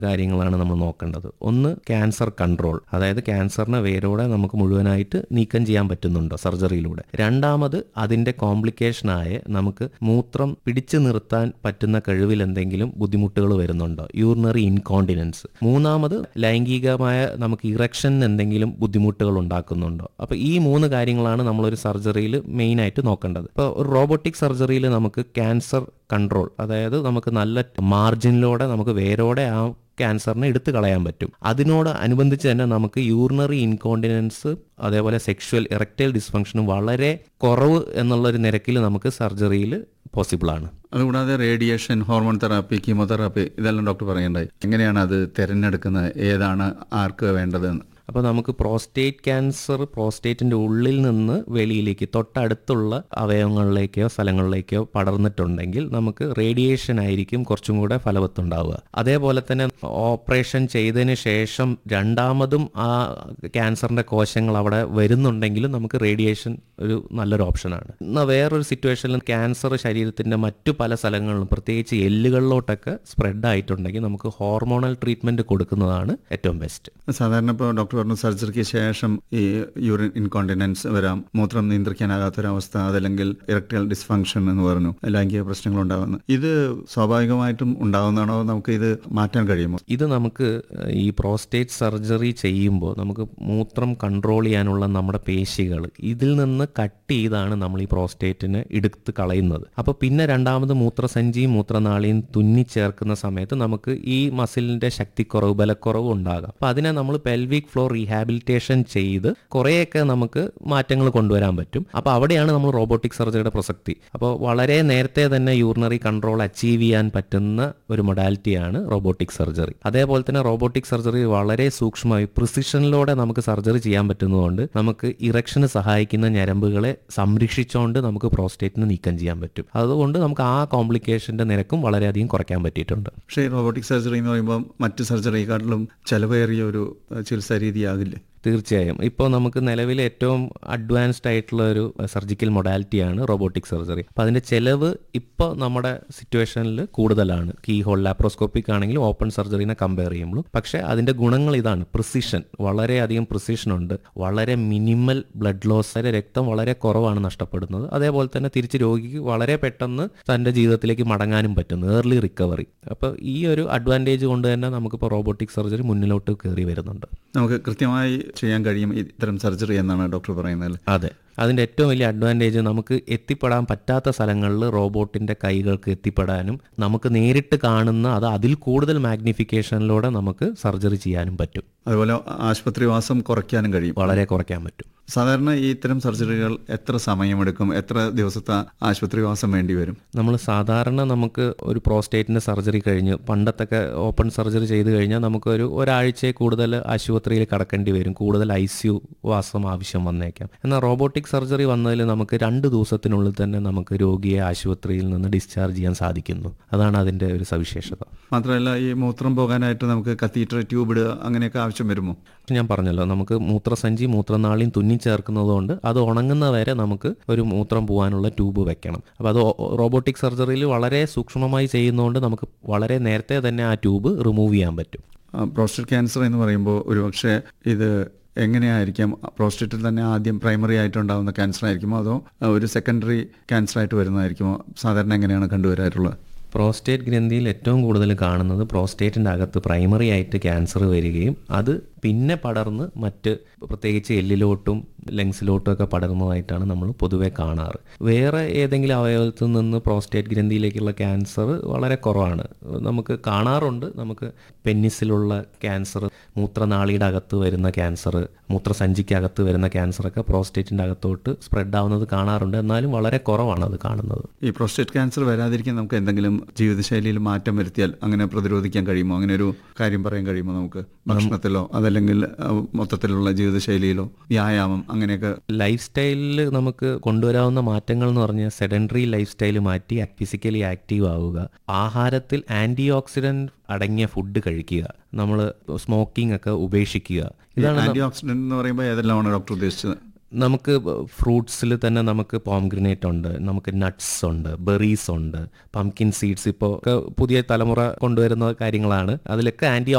കാര്യങ്ങളാണ് നമ്മൾ നോക്കേണ്ടത് ഒന്ന് ക്യാൻസർ കൺട്രോൾ അതായത് ക്യാൻസറിനെ വേരോടെ നമുക്ക് മുഴുവനായിട്ട് നീക്കം ചെയ്യാൻ പറ്റുന്നുണ്ടോ സർജറിയിലൂടെ രണ്ടാമത് അതിന്റെ കോംപ്ലിക്കേഷനായ നമുക്ക് മൂത്രം പിടിച്ചു നിർത്താൻ പറ്റുന്ന കഴിവിൽ എന്തെങ്കിലും ബുദ്ധിമുട്ടുകൾ വരുന്നുണ്ടോ യൂറിനറി ഇൻകോണ്ടിനൻസ് മൂന്നാമത് ലൈംഗികമായ നമുക്ക് ഇറക്ഷൻ എന്തെങ്കിലും ബുദ്ധിമുട്ടുകൾ ഉണ്ടാക്കുന്നുണ്ടോ അപ്പൊ ഈ മൂന്ന് കാര്യങ്ങളാണ് നമ്മളൊരു സർജറിയിൽ മെയിൻ ആയിട്ട് നോക്കേണ്ടത് ഇപ്പോൾ ഒരു റോബോട്ടിക് സർജറിയിൽ നമുക്ക് ക്യാൻസർ കൺട്രോൾ അതായത് നമുക്ക് നല്ല മാർജിനിലൂടെ നമുക്ക് വേരോടെ ആ ക്യാൻസറിനെ എടുത്തു കളയാൻ പറ്റും അതിനോട് അനുബന്ധിച്ച് തന്നെ നമുക്ക് യൂറിനറി ഇൻകോണ്ടിനൻസ് അതേപോലെ സെക്ഷുവൽ ഇറക്റ്റൈൽ ഡിസ്ഫങ്ഷനും വളരെ കുറവ് എന്നുള്ളൊരു നിരക്കിൽ നമുക്ക് സർജറിയിൽ പോസിബിൾ ആണ് അതുകൂടാതെ റേഡിയേഷൻ ഹോർമോൺ തെറാപ്പി കീമോതെറാപ്പി ഇതെല്ലാം ഡോക്ടർ പറയണ്ടായി എങ്ങനെയാണ് അത് തിരഞ്ഞെടുക്കുന്നത് ഏതാണ് ആർക്ക് വേണ്ടതെന്ന് അപ്പോൾ നമുക്ക് പ്രോസ്റ്റേറ്റ് ക്യാൻസർ പ്രോസ്റ്റേറ്റിന്റെ ഉള്ളിൽ നിന്ന് വെളിയിലേക്ക് തൊട്ടടുത്തുള്ള അവയവങ്ങളിലേക്കോ സ്ഥലങ്ങളിലേക്കോ പടർന്നിട്ടുണ്ടെങ്കിൽ നമുക്ക് റേഡിയേഷൻ ആയിരിക്കും കുറച്ചും കൂടെ ഫലവത്തുണ്ടാവുക അതേപോലെ തന്നെ ഓപ്പറേഷൻ ചെയ്തതിന് ശേഷം രണ്ടാമതും ആ ക്യാൻസറിന്റെ കോശങ്ങൾ അവിടെ വരുന്നുണ്ടെങ്കിലും നമുക്ക് റേഡിയേഷൻ ഒരു നല്ലൊരു ഓപ്ഷനാണ് എന്നാൽ വേറൊരു സിറ്റുവേഷനിൽ ക്യാൻസർ ശരീരത്തിന്റെ മറ്റു പല സ്ഥലങ്ങളിലും പ്രത്യേകിച്ച് എല്ലുകളിലോട്ടൊക്കെ സ്പ്രെഡ് ആയിട്ടുണ്ടെങ്കിൽ നമുക്ക് ഹോർമോണൽ ട്രീറ്റ്മെന്റ് കൊടുക്കുന്നതാണ് ഏറ്റവും ബെസ്റ്റ് സാധാരണ ഇപ്പോൾ ഡോക്ടർ പറഞ്ഞു സർജറിക്ക് ശേഷം ഈ യൂറിൻ ഇൻകോണ്ടിനൻസ് വരാം മൂത്രം നിയന്ത്രിക്കാനാകാത്തൊരവസ്ഥ അതല്ലെങ്കിൽ ഇറക്ടൽ ഡിസ്ഫങ്ഷൻ എന്ന് പറഞ്ഞു ലൈംഗിക പ്രശ്നങ്ങൾ ഉണ്ടാകുന്നു ഇത് സ്വാഭാവികമായിട്ടും ഉണ്ടാകുന്നതാണോ നമുക്ക് ഇത് മാറ്റാൻ കഴിയുമോ ഇത് നമുക്ക് ഈ പ്രോസ്റ്റേറ്റ് സർജറി ചെയ്യുമ്പോൾ നമുക്ക് മൂത്രം കൺട്രോൾ ചെയ്യാനുള്ള നമ്മുടെ പേശികൾ ഇതിൽ നിന്ന് കട്ട് ചെയ്താണ് നമ്മൾ ഈ പ്രോസ്റ്റേറ്റിനെ എടുത്ത് കളയുന്നത് അപ്പോൾ പിന്നെ രണ്ടാമത് മൂത്രസഞ്ചിയും മൂത്രനാളിയും തുന്നിച്ചേർക്കുന്ന സമയത്ത് നമുക്ക് ഈ മസിലിന്റെ ശക്തിക്കുറവ് ബലക്കുറവ് ഉണ്ടാകാം അപ്പോൾ അതിനെ നമ്മൾ പെൽവിക് ഫ്ലോർ റീഹാബിലിറ്റേഷൻ ചെയ്ത് കുറേയൊക്കെ നമുക്ക് മാറ്റങ്ങൾ കൊണ്ടുവരാൻ പറ്റും അപ്പോൾ അവിടെയാണ് നമ്മൾ റോബോട്ടിക് സർജറിയുടെ പ്രസക്തി അപ്പോൾ വളരെ നേരത്തെ തന്നെ യൂറിനറി കൺട്രോൾ അച്ചീവ് ചെയ്യാൻ പറ്റുന്ന ഒരു മൊഡാലിറ്റിയാണ് റോബോട്ടിക് സർജറി അതേപോലെ തന്നെ റോബോട്ടിക് സർജറി വളരെ സൂക്ഷ്മമായി പ്രിസിഷനിലൂടെ നമുക്ക് സർജറി ചെയ്യാൻ പറ്റുന്നതുകൊണ്ട് നമുക്ക് ഇറക്ഷന് സഹായിക്കുന്ന ഞരമ്പുകളെ സംരക്ഷിച്ചുകൊണ്ട് നമുക്ക് പ്രോസ്റ്റേറ്റിന് നീക്കം ചെയ്യാൻ പറ്റും അതുകൊണ്ട് നമുക്ക് ആ കോംപ്ലിക്കേഷന്റെ നിരക്കും വളരെയധികം കുറയ്ക്കാൻ പറ്റിയിട്ടുണ്ട് പക്ഷേ ഈ റോബോട്ടിക് സർജറി എന്ന് പറയുമ്പോൾ മറ്റ് സർജറിയെക്കാട്ടിലും ചെലവേറിയ ഒരു ഏഹ്, ചികിത്സാ രീതിയാകില്ലേ തീർച്ചയായും ഇപ്പോൾ നമുക്ക് നിലവിൽ ഏറ്റവും അഡ്വാൻസ്ഡ് ആയിട്ടുള്ള ഒരു സർജിക്കൽ മൊഡാലിറ്റിയാണ് റോബോട്ടിക് സർജറി അപ്പോൾ അതിൻ്റെ ചെലവ് ഇപ്പോൾ നമ്മുടെ സിറ്റുവേഷനിൽ കൂടുതലാണ് കീ ഹോൾ ലാപ്രോസ്കോപ്പിക് ആണെങ്കിലും ഓപ്പൺ സർജറിനെ കമ്പയർ ചെയ്യുമ്പോൾ പക്ഷേ അതിൻ്റെ ഗുണങ്ങൾ ഇതാണ് പ്രിസിഷൻ വളരെയധികം പ്രിസിഷൻ ഉണ്ട് വളരെ മിനിമൽ ബ്ലഡ് ലോസ് വരെ രക്തം വളരെ കുറവാണ് നഷ്ടപ്പെടുന്നത് അതേപോലെ തന്നെ തിരിച്ച് രോഗിക്ക് വളരെ പെട്ടെന്ന് തൻ്റെ ജീവിതത്തിലേക്ക് മടങ്ങാനും പറ്റുന്നു ഏർലി റിക്കവറി അപ്പോൾ ഈ ഒരു അഡ്വാൻറ്റേജ് കൊണ്ട് തന്നെ നമുക്കിപ്പോൾ റോബോട്ടിക് സർജറി മുന്നിലോട്ട് കയറി വരുന്നുണ്ട് നമുക്ക് കൃത്യമായി ചെയ്യാൻ കഴിയും ഇത്തരം സർജറി എന്നാണ് ഡോക്ടർ പറയുന്നത് അതെ അതിൻ്റെ ഏറ്റവും വലിയ അഡ്വാൻറ്റേജ് നമുക്ക് എത്തിപ്പെടാൻ പറ്റാത്ത സ്ഥലങ്ങളിൽ റോബോട്ടിൻ്റെ കൈകൾക്ക് എത്തിപ്പെടാനും നമുക്ക് നേരിട്ട് കാണുന്ന അത് അതിൽ കൂടുതൽ മാഗ്നിഫിക്കേഷനിലൂടെ നമുക്ക് സർജറി ചെയ്യാനും പറ്റും അതുപോലെ ആശുപത്രിവാസം കുറയ്ക്കാനും കഴിയും വളരെ കുറയ്ക്കാൻ പറ്റും സാധാരണ ഈ ഇത്തരം സർജറികൾ എത്ര സമയമെടുക്കും എത്ര ദിവസത്തെ ആശുപത്രിവാസം വേണ്ടി വരും നമ്മൾ സാധാരണ നമുക്ക് ഒരു പ്രോസ്റ്റേറ്റിൻ്റെ സർജറി കഴിഞ്ഞ് പണ്ടത്തൊക്കെ ഓപ്പൺ സർജറി ചെയ്ത് കഴിഞ്ഞാൽ നമുക്കൊരു ഒരാഴ്ചയെ കൂടുതൽ ആശുപത്രിയിൽ കടക്കേണ്ടി വരും കൂടുതൽ ഐ സി യു വാസം ആവശ്യം വന്നേക്കാം എന്നാൽ റോബോട്ടിക് സർജറി വന്നതിൽ നമുക്ക് രണ്ട് ദിവസത്തിനുള്ളിൽ തന്നെ നമുക്ക് രോഗിയെ ആശുപത്രിയിൽ നിന്ന് ഡിസ്ചാർജ് ചെയ്യാൻ സാധിക്കുന്നു അതാണ് അതിൻ്റെ ഒരു സവിശേഷത മാത്രമല്ല ഈ മൂത്രം പോകാനായിട്ട് നമുക്ക് കത്തീറ്റർ ട്യൂബ് ഇടുക അങ്ങനെയൊക്കെ ആവശ്യം വരുമോ ഞാൻ പറഞ്ഞല്ലോ നമുക്ക് മൂത്രസഞ്ചി മൂത്രനാളിയും തുന്നിച്ചേർക്കുന്നതുകൊണ്ട് അത് ഉണങ്ങുന്ന വരെ നമുക്ക് ഒരു മൂത്രം പോകാനുള്ള ട്യൂബ് വെക്കണം അപ്പോൾ അത് റോബോട്ടിക് സർജറിയിൽ വളരെ സൂക്ഷ്മമായി ചെയ്യുന്നതുകൊണ്ട് നമുക്ക് വളരെ നേരത്തെ തന്നെ ആ ട്യൂബ് റിമൂവ് ചെയ്യാൻ പറ്റും പ്രോസ്റ്റേറ്റ് ക്യാൻസർ എന്ന് പറയുമ്പോൾ ഒരുപക്ഷെ ഇത് എങ്ങനെയായിരിക്കാം പ്രോസ്റ്റേറ്റിൽ തന്നെ ആദ്യം പ്രൈമറി ആയിട്ടുണ്ടാകുന്ന ക്യാൻസർ ആയിരിക്കുമോ അതോ ഒരു സെക്കൻഡറി ക്യാൻസർ ആയിട്ട് വരുന്നതായിരിക്കുമോ സാധാരണ എങ്ങനെയാണ് കണ്ടുവരാറുള്ളത് പ്രോസ്റ്റേറ്റ് ഗ്രന്ഥിയിൽ ഏറ്റവും കൂടുതൽ കാണുന്നത് പ്രോസ്റ്റേറ്റിൻ്റെ അകത്ത് പ്രൈമറി ആയിട്ട് ക്യാൻസർ വരികയും അത് പിന്നെ പടർന്ന് മറ്റ് പ്രത്യേകിച്ച് എല്ലിലോട്ടും ലങ്സിലോട്ടും ഒക്കെ പടർന്നതായിട്ടാണ് നമ്മൾ പൊതുവെ കാണാറ് വേറെ ഏതെങ്കിലും അവയവത്തിൽ നിന്ന് പ്രോസ്റ്റേറ്റ് ഗ്രന്ഥിയിലേക്കുള്ള ക്യാൻസർ വളരെ കുറവാണ് നമുക്ക് കാണാറുണ്ട് നമുക്ക് പെന്നിസിലുള്ള ക്യാൻസർ മൂത്രനാളിയുടെ അകത്ത് വരുന്ന ക്യാൻസർ മൂത്രസഞ്ചിക്കകത്ത് വരുന്ന ക്യാൻസറൊക്കെ പ്രോസ്റ്റേറ്റിൻ്റെ അകത്തോട്ട് സ്പ്രെഡ് ആവുന്നത് കാണാറുണ്ട് എന്നാലും വളരെ കുറവാണ് അത് കാണുന്നത് ഈ പ്രോസ്റ്റേറ്റ് ക്യാൻസർ വരാതിരിക്കാൻ നമുക്ക് എന്തെങ്കിലും ജീവിതശൈലിയിൽ മാറ്റം വരുത്തിയാൽ അങ്ങനെ പ്രതിരോധിക്കാൻ കഴിയുമോ അങ്ങനെ ഒരു കാര്യം പറയാൻ കഴിയുമോ നമുക്ക് ഭക്ഷണത്തിലോ അതല്ലെങ്കിൽ അഹ്, മൊത്തത്തിലുള്ള ജീവിതശൈലിയിലോ വ്യായാമം അങ്ങനെയൊക്കെ ലൈഫ് സ്റ്റൈലിൽ നമുക്ക് കൊണ്ടുവരാവുന്ന മാറ്റങ്ങൾ എന്ന് പറഞ്ഞാൽ സെഡൻഡറി ലൈഫ് സ്റ്റൈൽ മാറ്റി ഫിസിക്കലി ആക്റ്റീവ് ആവുക ആഹാരത്തിൽ ആന്റി ഓക്സിഡന്റ് അടങ്ങിയ ഫുഡ് കഴിക്കുക നമ്മൾ സ്മോക്കിംഗ് ഒക്കെ ഉപേക്ഷിക്കുക ഇതാണ് ആന്റി ഓക്സിഡന്റ് എന്ന് പറയുമ്പോൾ ഏതെല്ലാമാണ് ഡോക്ടർ ഉദ്ദേശിച്ചത് നമുക്ക് ഫ്രൂട്ട്സിൽ തന്നെ നമുക്ക് പോംഗ്രിനേറ്റ് ഉണ്ട് നമുക്ക് നട്ട്സ് ഉണ്ട് ബെറീസ് ഉണ്ട് പംകിൻ സീഡ്സ് ഇപ്പോൾ ഒക്കെ പുതിയ തലമുറ കൊണ്ടുവരുന്ന കാര്യങ്ങളാണ് അതിലൊക്കെ ആന്റി